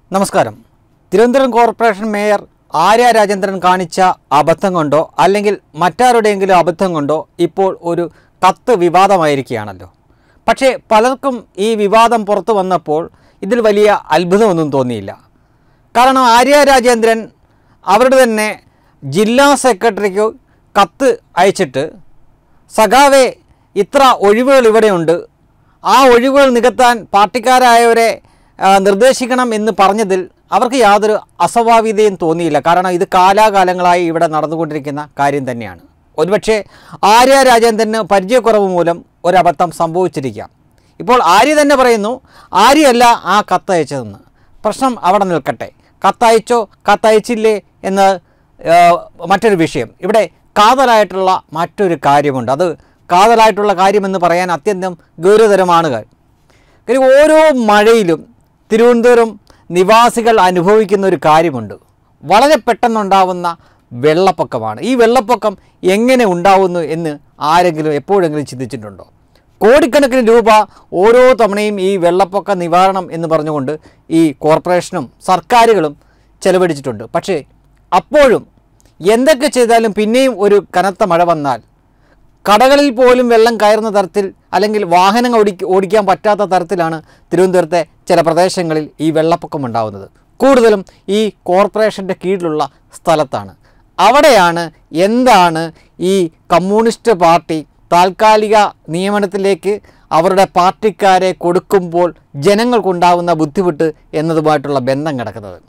നമസ്കാരം Thiruvananthapuram corporation mayor Arya Rajendran കാണിച്ച അബദ്ധം കൊണ്ടോ അല്ലെങ്കിൽ മറ്റാരുടെയെങ്കിലും അബദ്ധം കൊണ്ടോ ഇപ്പോൾ ഒരു കത്ത് വിവാദമായിരിക്കുകയാണല്ലോ പക്ഷേ പലർക്കും ഈ വിവാദം പുറത്തു വന്നപ്പോൾ ഇതിൽ വലിയ അത്ഭുതമൊന്നും തോന്നിയില്ല കാരണം ആര്യ രാജേന്ദ്രൻ അവരുടെ തന്നെ ജില്ലാ സെക്രട്ടറിക്ക് കത്ത് അയച്ചിട്ട് സഖാവെ ഇത്ര ഒഴിവുകൾ ഇവിടെയുണ്ട് ആ ഒഴിവുകൾ നികത്താൻ പാർട്ടിക്കാരായവരെ ആ, നിർദ്ദേശിക്കണം എന്ന് പറഞ്ഞതിൽ അവർക്ക് യാതൊരു അസ്വാഭാവികതയും തോന്നിയില്ല കാരണം ഇത് കാലാകാലങ്ങളായി ഇവിടെ നടന്നുകൊണ്ടിരിക്കുന്ന കാര്യം തന്നെയാണ് ഒരുപക്ഷെ ആര്യ രാജേന്ദ്രന് പരിചയക്കുറവ് മൂലം ഒരബദ്ധം സംഭവിച്ചിരിക്കാം ഇപ്പോൾ ആര്യ തന്നെ പറയുന്നു ആര്യയല്ല ആ കത്തയച്ചതെന്ന് പ്രശ്നം അവിടെ നിൽക്കട്ടെ കത്തയച്ചോ കത്തയച്ചില്ലേ എന്ന് ആ, മറ്റൊരു വിഷയം ഇവിടെ കാതലായിട്ടുള്ള മറ്റൊരു കാര്യമുണ്ട് അത് കാതലായിട്ടുള്ള കാര്യമെന്ന് പറയാൻ അത്യന്തം ഗൗരവതരമാണ് കാര്യം കാര്യം ഓരോ മഴയിലും തിരുവനന്തപുരം നിവാസികൾ അനുഭവിക്കുന്ന ഒരു കാര്യമുണ്ട് വളരെ പെട്ടെന്നുണ്ടാവുന്ന വെള്ളപ്പൊക്കമാണ് ഈ വെള്ളപ്പൊക്കം എങ്ങനെ ഉണ്ടാവുന്നു എന്ന് ആരെങ്കിലും എപ്പോഴെങ്കിലും ചിന്തിച്ചിട്ടുണ്ടോ കോടിക്കണക്കിന് രൂപ ഓരോ തവണയും ഈ വെള്ളപ്പൊക്ക നിവാരണം എന്ന് പറഞ്ഞുകൊണ്ട് ഈ കോർപ്പറേഷനും സർക്കാരുകളും ചെലവഴിച്ചിട്ടുണ്ട് പക്ഷേ അപ്പോഴും എന്തൊക്കെ ചെയ്താലും പിന്നെയും ഒരു കനത്ത മഴ വന്നാൽ കടകളിൽ പോലും വെള്ളം കയറുന്ന തരത്തിൽ അല്ലെങ്കിൽ വാഹനങ്ങൾ ഓടി ഓടിക്കാൻ പറ്റാത്ത തരത്തിലാണ് തിരുവനന്തപുരത്തെ ചില പ്രദേശങ്ങളിൽ ഈ വെള്ളപ്പൊക്കം ഉണ്ടാകുന്നത് കൂടുതലും ഈ കോർപ്പറേഷൻ്റെ കീഴിലുള്ള സ്ഥലത്താണ് അവിടെയാണ് എന്താണ് ഈ കമ്മ്യൂണിസ്റ്റ് പാർട്ടി താൽക്കാലിക നിയമനത്തിലേക്ക് അവരുടെ പാർട്ടിക്കാരെ കൊടുക്കുമ്പോൾ ജനങ്ങൾക്കുണ്ടാകുന്ന ബുദ്ധിമുട്ട് എന്നതുമായിട്ടുള്ള ബന്ധം കിടക്കുന്നത്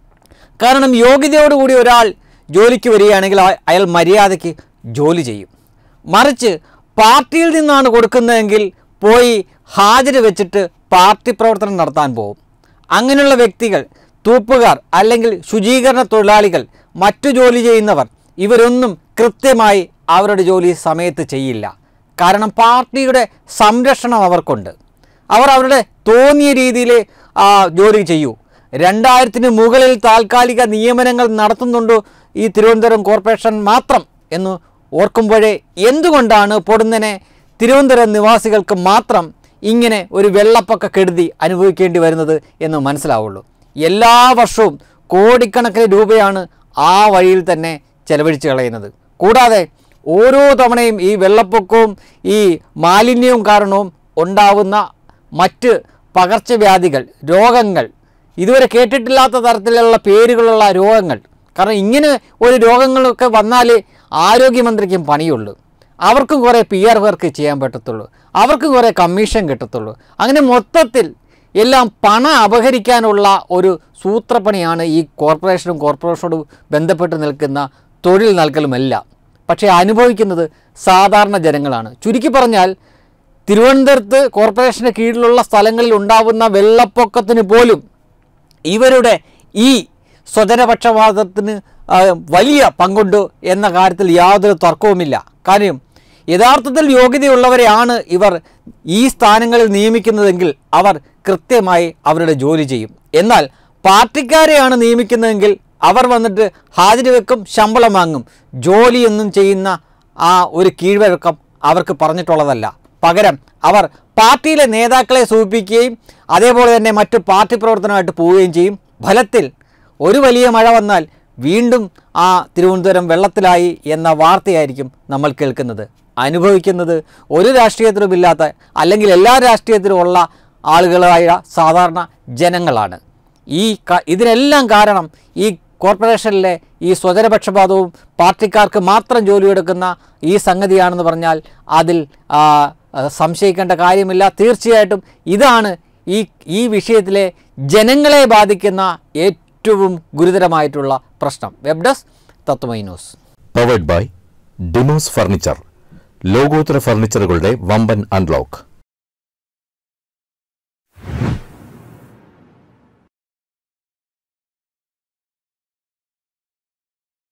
കാരണം യോഗ്യതയോടുകൂടി ഒരാൾ ജോലിക്ക് വരികയാണെങ്കിൽ അയ- അയാൾ മര്യാദയ്ക്ക് ജോലി ചെയ്യും മറിച്ച് പാർട്ടിയിൽ നിന്നാണ് കൊടുക്കുന്നതെങ്കിൽ പോയി ഹാജര് വെച്ചിട്ട് പാർട്ടി പ്രവർത്തനം നടത്താൻ പോകും അങ്ങനെയുള്ള വ്യക്തികൾ തൂപ്പുകാർ അല്ലെങ്കിൽ ശുചീകരണ തൊഴിലാളികൾ മറ്റു ജോലി ചെയ്യുന്നവർ ഇവരൊന്നും കൃത്യമായി അവരുടെ ജോലി സമയത്ത് ചെയ്യില്ല കാരണം പാർട്ടിയുടെ സംരക്ഷണം അവർക്കുണ്ട് അവർ അവരുടെ തോന്നിയ രീതിയിൽ ആ, ജോലി ചെയ്യൂ രണ്ടായിരത്തിന് മുകളിൽ താൽക്കാലിക നിയമനങ്ങൾ നടത്തുന്നുണ്ടോ ഈ തിരുവനന്തപുരം കോർപ്പറേഷൻ മാത്രം എന്ന് ഓർക്കുമ്പോഴേ എന്തുകൊണ്ടാണ് പൊടുന്നനെ തിരുവനന്തപുരം നിവാസികൾക്ക് മാത്രം ഇങ്ങനെ ഒരു വെള്ളപ്പൊക്ക കെടുതി അനുഭവിക്കേണ്ടി വരുന്നത് എന്ന് മനസ്സിലാവുള്ളൂ എല്ലാ വർഷവും കോടിക്കണക്കിന് രൂപയാണ് ആ വഴിയിൽ തന്നെ ചെലവഴിച്ച് കളയുന്നത് കൂടാതെ ഓരോ തവണയും ഈ വെള്ളപ്പൊക്കവും ഈ മാലിന്യവും കാരണവും ഉണ്ടാവുന്ന മറ്റ് പകർച്ചവ്യാധികൾ രോഗങ്ങൾ ഇതുവരെ കേട്ടിട്ടില്ലാത്ത തരത്തിലുള്ള പേരുകളുള്ള രോഗങ്ങൾ കാരണം ഇങ്ങനെ ഒരു രോഗങ്ങളൊക്കെ വന്നാൽ ആരോഗ്യമന്ത്രിക്കും പണിയുള്ളൂ അവർക്കും കുറേ പി ആർ വർക്ക് ചെയ്യാൻ പറ്റത്തുള്ളൂ അവർക്കും കുറേ കമ്മീഷൻ കിട്ടത്തുള്ളൂ അങ്ങനെ മൊത്തത്തിൽ എല്ലാം പണം അപഹരിക്കാനുള്ള ഒരു സൂത്രപ്പണിയാണ് ഈ കോർപ്പറേഷനും കോർപ്പറേഷനോട് ബന്ധപ്പെട്ട് നിൽക്കുന്ന തൊഴിൽ നൽകലുമെല്ലാം പക്ഷേ അനുഭവിക്കുന്നത് സാധാരണ ജനങ്ങളാണ് ചുരുക്കി പറഞ്ഞാൽ തിരുവനന്തപുരത്ത് കോർപ്പറേഷന് കീഴിലുള്ള സ്ഥലങ്ങളിൽ ഉണ്ടാവുന്ന വെള്ളപ്പൊക്കത്തിന് പോലും ഇവരുടെ ഈ സ്വജനപക്ഷപാതത്തിന് ആ, വലിയ പങ്കുണ്ട് എന്ന കാര്യത്തിൽ യാതൊരു തർക്കവുമില്ല കാര്യം യഥാർത്ഥത്തിൽ യോഗ്യതയുള്ളവരെയാണ് ഇവർ ഈ സ്ഥാനങ്ങളിൽ നിയമിക്കുന്നതെങ്കിൽ അവർ കൃത്യമായി അവരുടെ ജോലി ചെയ്യും എന്നാൽ പാർട്ടിക്കാരെയാണ് നിയമിക്കുന്നതെങ്കിൽ അവർ വന്നിട്ട് ഹാജര് വെക്കും ശമ്പളം വാങ്ങും ജോലിയൊന്നും ചെയ്യുന്ന ആ ഒരു കീഴ്വഴക്കം അവർക്ക് പറഞ്ഞിട്ടുള്ളതല്ല പകരം അവർ പാർട്ടിയിലെ നേതാക്കളെ സൂചിപ്പിക്കുകയും അതേപോലെ തന്നെ മറ്റു പാർട്ടി പ്രവർത്തനമായിട്ട് പോവുകയും ചെയ്യും ഫലത്തിൽ ഒരു വലിയ മഴ വന്നാൽ വീണ്ടും ആ തിരുവനന്തപുരം വെള്ളത്തിലായി എന്ന വാർത്തയായിരിക്കും നമ്മൾ കേൾക്കുന്നത് അനുഭവിക്കുന്നത് ഒരു രാഷ്ട്രീയത്തിലുമില്ലാത്ത അല്ലെങ്കിൽ എല്ലാ രാഷ്ട്രീയത്തിലും ഉള്ള ആളുകളായ സാധാരണ ജനങ്ങളാണ് ഈ ക- ഇതിനെല്ലാം കാരണം ഈ കോർപ്പറേഷനിലെ ഈ സ്വജനപക്ഷപാതവും പാർട്ടിക്കാർക്ക് മാത്രം ജോലിയെടുക്കുന്ന ഈ സംഗതിയാണെന്ന് പറഞ്ഞാൽ അതിൽ ആ, ആ, സംശയിക്കേണ്ട കാര്യമില്ല തീർച്ചയായിട്ടും ഇതാണ് ഈ ഈ വിഷയത്തിലെ ജനങ്ങളെ ബാധിക്കുന്ന ഏറ്റവും ഗുരുതരമായിട്ടുള്ള പ്രശ്നം web desk Tatwamayi news powered by Demos furniture ലോകോത്തര ഫർണിച്ചറുകളുടെ വമ്പൻ അൺലോക്ക്